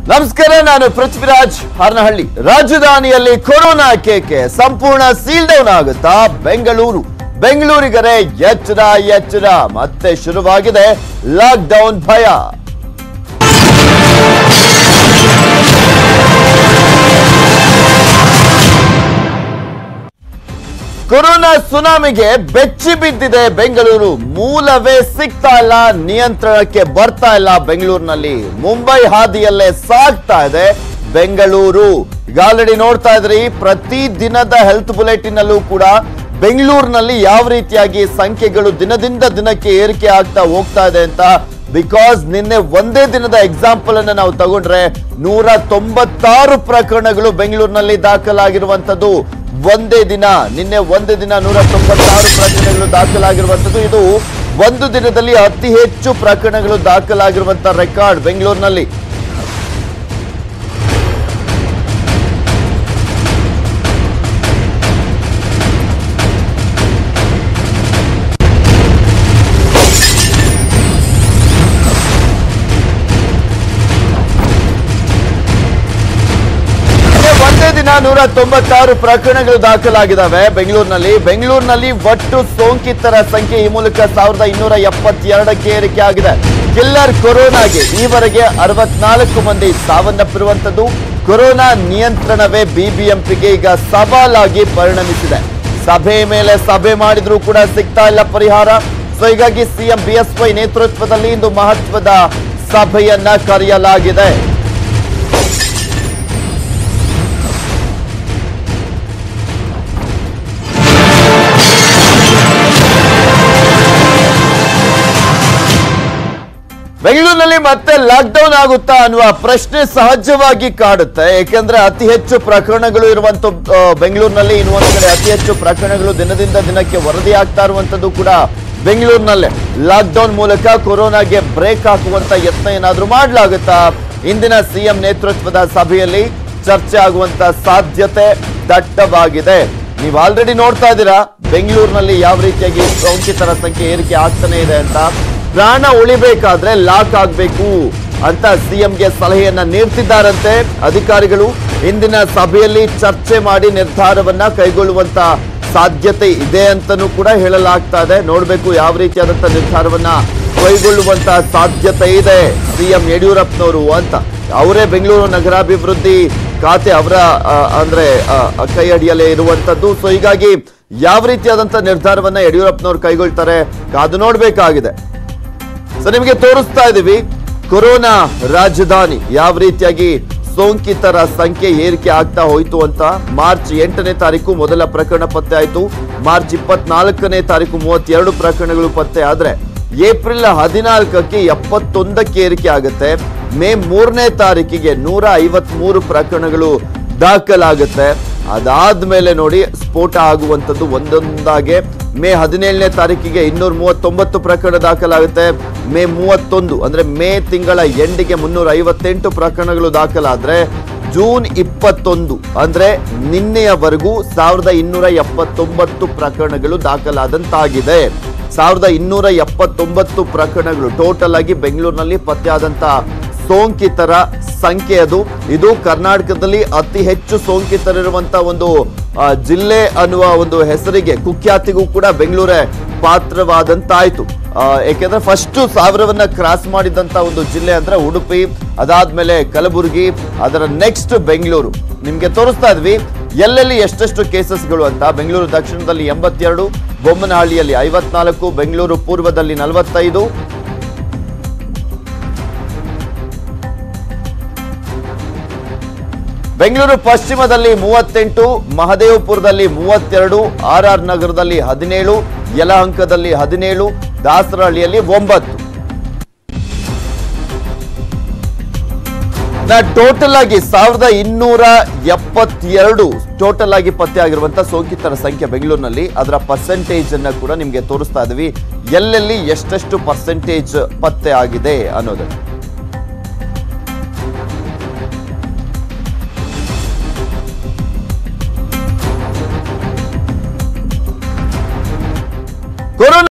ನಮಸ್ಕಾರ ನಾನು ಪೃಥ್ವಿರಾಜ್ ಹಾರನಹಳ್ಳಿ ರಾಜಧಾನಿಯಲ್ಲಿ ಕೊರೋನಾ ಕೇಕೆ ಸಂಪೂರ್ಣ ಸೀಲ್ ಡೌನ್ ಆಗುತ್ತಾ ಬೆಂಗಳೂರು ಬೆಂಗಳೂರಿಗರೆ ಎಚ್ಚರ ಎಚ್ಚರ ಮತ್ತೆ ಶುರುವಾಗಿದೆ ಲಾಕ್ ಡೌನ್ ಭಯ ಕೊರೋನಾ ಸುನಾಮಿಗೆ ಬೆಚ್ಚಿ ಬಿದ್ದಿದೆ ಬೆಂಗಳೂರು ಮೂಲವೇ ಸಿಗ್ತಾ ಇಲ್ಲ ನಿಯಂತ್ರಣಕ್ಕೆ ಬರ್ತಾ ಇಲ್ಲ ಬೆಂಗಳೂರಿನಲ್ಲಿ ಮುಂಬೈ ಹಾದಿಯಲ್ಲೇ ಸಾಗ್ತಾ ಇದೆ ಬೆಂಗಳೂರು ಈಗ ಆಲ್ರೆಡಿ ನೋಡ್ತಾ ಇದ್ರಿ ಪ್ರತಿ ದಿನದ ಹೆಲ್ತ್ ಬುಲೆಟಿನ್ ಅಲ್ಲೂ ಕೂಡ ಬೆಂಗಳೂರಿನಲ್ಲಿ ಯಾವ ರೀತಿಯಾಗಿ ಸಂಖ್ಯೆಗಳು ದಿನದಿಂದ ದಿನಕ್ಕೆ ಏರಿಕೆ ಆಗ್ತಾ ಹೋಗ್ತಾ ಇದೆ ಅಂತ ಬಿಕಾಸ್ ನಿನ್ನೆ ಒಂದೇ ದಿನದ ಎಕ್ಸಾಂಪಲ್ ಅನ್ನ ನಾವು ತಗೊಂಡ್ರೆ ನೂರ ತೊಂಬತ್ತಾರು ಪ್ರಕರಣಗಳು ಬೆಂಗಳೂರಿನಲ್ಲಿ ದಾಖಲಾಗಿರುವಂತದ್ದು ಒಂದೇ ದಿನ ನಿನ್ನೆ ಒಂದೇ ದಿನ ನೂರ ತೊಂಬತ್ತಾರು ಪ್ರಕರಣಗಳು ದಾಖಲಾಗಿರುವಂತದ್ದು ಇದು ಒಂದು ದಿನದಲ್ಲಿ ಅತಿ ಹೆಚ್ಚು ಪ್ರಕರಣಗಳು ದಾಖಲಾಗಿರುವಂತ ರೆಕಾರ್ಡ್ ಬೆಂಗಳೂರಿನಲ್ಲಿ ನಿನ್ನೆ ಒಂದೇ ದಿನ ನೂರ ತೊಂಬತ್ತಾರು ಪ್ರಕರಣಗಳು ದಾಖಲಾಗಿದ್ದಾವೆ ಬೆಂಗಳೂರಿನಲ್ಲಿ ಬೆಂಗಳೂರಿನಲ್ಲಿ ಒಟ್ಟು ಸೋಂಕಿತರ ಸಂಖ್ಯೆ ಈ ಮೂಲಕ ಸಾವಿರದ ಇನ್ನೂರ ಎಪ್ಪತ್ತೆರಡಕ್ಕೆ ಏರಿಕೆ ಆಗಿದೆ ಕಿಲ್ಲರ್ ಕೊರೋನಾಗೆ ಈವರೆಗೆ ಅರವತ್ನಾಲ್ಕು ಮಂದಿ ಸಾವನ್ನಪ್ಪಿರುವಂತದ್ದು ಕೊರೋನಾ ನಿಯಂತ್ರಣವೇ ಬಿಬಿಎಂಪಿಗೆ ಈಗ ಸವಾಲಾಗಿ ಪರಿಣಮಿಸಿದೆ ಸಭೆ ಮೇಲೆ ಸಭೆ ಮಾಡಿದ್ರೂ ಕೂಡ ಸಿಗ್ತಾ ಇಲ್ಲ ಪರಿಹಾರ ಸೊ ಹೀಗಾಗಿ ಸಿಎಂ ಬಿಎಸ್ವೈ ನೇತೃತ್ವದಲ್ಲಿ ಇಂದು ಮಹತ್ವದ ಸಭೆಯನ್ನ ಕರೆಯಲಾಗಿದೆ ಬೆಂಗಳೂರಿನಲ್ಲಿ ಮತ್ತೆ ಲಾಕ್ಡೌನ್ ಆಗುತ್ತಾ ಅನ್ನುವ ಪ್ರಶ್ನೆ ಸಹಜವಾಗಿ ಕಾಡುತ್ತೆ ಏಕೆಂದ್ರೆ ಅತಿ ಹೆಚ್ಚು ಪ್ರಕರಣಗಳು ಇರುವಂತ ಆ, ಬೆಂಗಳೂರಿನಲ್ಲಿ ಇನ್ನೊಂದು ಕಡೆ ಅತಿ ಹೆಚ್ಚು ಪ್ರಕರಣಗಳು ದಿನದಿಂದ ದಿನಕ್ಕೆ ವರದಿ ಆಗ್ತಾ ಇರುವಂತದ್ದು ಕೂಡ ಬೆಂಗಳೂರಿನಲ್ಲೇ ಲಾಕ್ಡೌನ್ ಮೂಲಕ ಕೊರೋನಾಗೆ ಬ್ರೇಕ್ ಹಾಕುವಂತ ಯತ್ನ ಏನಾದ್ರೂ ಮಾಡ್ಲಾಗುತ್ತಾ ಇಂದಿನ ಸಿಎಂ ನೇತೃತ್ವದ ಸಭೆಯಲ್ಲಿ ಚರ್ಚೆ ಆಗುವಂತ ಸಾಧ್ಯತೆ ದಟ್ಟವಾಗಿದೆ ನೀವು ಆಲ್ರೆಡಿ ನೋಡ್ತಾ ಇದ್ದೀರಾ ಬೆಂಗಳೂರಿನಲ್ಲಿ ಯಾವ ರೀತಿಯಾಗಿ ಸೋಂಕಿತರ ಸಂಖ್ಯೆ ಏರಿಕೆ ಆಗ್ತಾನೆ ಇದೆ ಅಂತ ಪ್ರಾಣ ಉಳಿಬೇಕಾದ್ರೆ ಲಾಕ್ ಆಗ್ಬೇಕು ಅಂತ ಸಿಎಂಗೆ ಸಲಹೆಯನ್ನ ನೀಡ್ತಿದ್ದಾರಂತೆ ಅಧಿಕಾರಿಗಳು ಇಂದಿನ ಸಭೆಯಲ್ಲಿ ಚರ್ಚೆ ಮಾಡಿ ನಿರ್ಧಾರವನ್ನ ಕೈಗೊಳ್ಳುವಂತ ಸಾಧ್ಯತೆ ಇದೆ ಅಂತನೂ ಕೂಡ ಹೇಳಲಾಗ್ತಾ ಇದೆ ನೋಡ್ಬೇಕು ಯಾವ ರೀತಿಯಾದಂತ ನಿರ್ಧಾರವನ್ನ ಕೈಗೊಳ್ಳುವಂತ ಸಾಧ್ಯತೆ ಇದೆ ಸಿಎಂ ಯಡಿಯೂರಪ್ಪನವರು ಅಂತ ಅವರೇ ಬೆಂಗಳೂರು ನಗರಾಭಿವೃದ್ಧಿ ಖಾತೆ ಅವರ ಆ, ಅಂದ್ರೆ ಆ, ಕೈ ಅಡಿಯಲ್ಲೇ ಇರುವಂತದ್ದು ಸೊ ಹೀಗಾಗಿ ಯಾವ ರೀತಿಯಾದಂತ ನಿರ್ಧಾರವನ್ನ ಯಡಿಯೂರಪ್ಪನವರು ಕೈಗೊಳ್ತಾರೆ ಕಾದು ನೋಡ್ಬೇಕಾಗಿದೆ ಸೊ ನಿಮಗೆ ತೋರಿಸ್ತಾ ಇದೀವಿ ಕೊರೋನಾ ರಾಜಧಾನಿ ಯಾವ ರೀತಿಯಾಗಿ ಸೋಂಕಿತರ ಸಂಖ್ಯೆ ಏರಿಕೆ ಆಗ್ತಾ ಹೋಯ್ತು ಅಂತ ಮಾರ್ಚ್ ಎಂಟನೇ ತಾರೀಕು ಮೊದಲ ಪ್ರಕರಣ ಪತ್ತೆ ಆಯ್ತು ಮಾರ್ಚ್ ಇಪ್ಪತ್ನಾಲ್ಕನೇ ತಾರೀಕು ಮೂವತ್ತೆರಡು ಪ್ರಕರಣಗಳು ಪತ್ತೆ ಆದ್ರೆ ಏಪ್ರಿಲ್ ಹದಿನಾಲ್ಕಕ್ಕೆ ಎಪ್ಪತ್ತೊಂದಕ್ಕೆ ಏರಿಕೆ ಆಗುತ್ತೆ ಮೇ ಮೂರನೇ ತಾರೀಕಿಗೆ ನೂರ ಐವತ್ ಮೂರು ಪ್ರಕರಣಗಳು ದಾಖಲಾಗುತ್ತೆ ಅದಾದ್ಮೇಲೆ ನೋಡಿ ಸ್ಫೋಟ ಆಗುವಂಥದ್ದು ಒಂದೊಂದಾಗೆ ಮೇ ಹದಿನೇಳನೇ ತಾರೀಕಿಗೆ ಇನ್ನೂರ ಮೂವತ್ತೊಂಬತ್ತು ಪ್ರಕರಣ ದಾಖಲಾಗುತ್ತೆ ಮೇ ಮೂವತ್ತೊಂದು ಅಂದ್ರೆ ಮೇ ತಿಂಗಳ ಎಂಡಿಗೆ ಮುನ್ನೂರ ಐವತ್ತೆಂಟು ಪ್ರಕರಣಗಳು ದಾಖಲಾದ್ರೆ ಜೂನ್ ಇಪ್ಪತ್ತೊಂದು ಅಂದ್ರೆ ನಿನ್ನೆಯವರೆಗೂ ಸಾವಿರದ ಇನ್ನೂರ ಎಪ್ಪತ್ತೊಂಬತ್ತು ಪ್ರಕರಣಗಳು ದಾಖಲಾದಂತಾಗಿದೆ ಸಾವಿರದ ಇನ್ನೂರ ಎಪ್ಪತ್ತೊಂಬತ್ತು ಪ್ರಕರಣಗಳು ಟೋಟಲ್ ಆಗಿ ಬೆಂಗಳೂರಿನಲ್ಲಿ ಪತ್ತೆಯಾದಂತ ಸೋಂಕಿತರ ಸಂಖ್ಯೆ ಅದು ಇದು ಕರ್ನಾಟಕದಲ್ಲಿ ಅತಿ ಹೆಚ್ಚು ಸೋಂಕಿತರಿರುವಂತ ಒಂದು ಆ, ಜಿಲ್ಲೆ ಅನ್ನುವ ಒಂದು ಹೆಸರಿಗೆ ಕುಖ್ಯಾತಿಗೂ ಕೂಡ ಬೆಂಗಳೂರೇ ಪಾತ್ರವಾದಂತಾಯ್ತು ಆ, ಏಕೆಂದ್ರೆ ಫಸ್ಟ್ ಸಾವಿರವನ್ನ ಕ್ರಾಸ್ ಮಾಡಿದಂತ ಒಂದು ಜಿಲ್ಲೆ ಅಂದ್ರೆ ಉಡುಪಿ ಅದಾದ್ಮೇಲೆ ಕಲಬುರಗಿ ಅದರ ನೆಕ್ಸ್ಟ್ ಬೆಂಗಳೂರು ನಿಮ್ಗೆ ತೋರಿಸ್ತಾ ಇದ್ವಿ ಎಲ್ಲೆಲ್ಲಿ ಎಷ್ಟೆಷ್ಟು ಕೇಸಸ್ಗಳು ಅಂತ ಬೆಂಗಳೂರು ದಕ್ಷಿಣದಲ್ಲಿ ಎಂಬತ್ತೆರಡು ಬೊಮ್ಮನಹಳ್ಳಿಯಲ್ಲಿ ಐವತ್ನಾಲ್ಕು ಬೆಂಗಳೂರು ಪೂರ್ವದಲ್ಲಿ ನಲವತ್ತೈದು ಬೆಂಗಳೂರು ಪಶ್ಚಿಮದಲ್ಲಿ ಮೂವತ್ತೆಂಟು ಮಹದೇವಪುರದಲ್ಲಿ ಮೂವತ್ತೆರಡು ಆರ್ ಆರ್ ನಗರದಲ್ಲಿ ಹದಿನೇಳು ಯಲಹಂಕದಲ್ಲಿ ಹದಿನೇಳು ದಾಸರಹಳ್ಳಿಯಲ್ಲಿ ಒಂಬತ್ತು ಟೋಟಲ್ ಆಗಿ ಸಾವಿರದ ಇನ್ನೂರ ಎಪ್ಪತ್ತೆರಡು ಟೋಟಲ್ ಆಗಿ ಪತ್ತೆ ಆಗಿರುವಂತಹ ಸೋಂಕಿತರ ಸಂಖ್ಯೆ ಬೆಂಗಳೂರಿನಲ್ಲಿ ಅದರ ಪರ್ಸೆಂಟೇಜ್ ಅನ್ನ ಕೂಡ ನಿಮ್ಗೆ ತೋರಿಸ್ತಾ ಇದೀವಿ ಎಲ್ಲೆಲ್ಲಿ ಎಷ್ಟೆಷ್ಟು ಪರ್ಸೆಂಟೇಜ್ ಪತ್ತೆ ಆಗಿದೆ ಅನ್ನೋದನ್ನ ಕೊರೋನಾ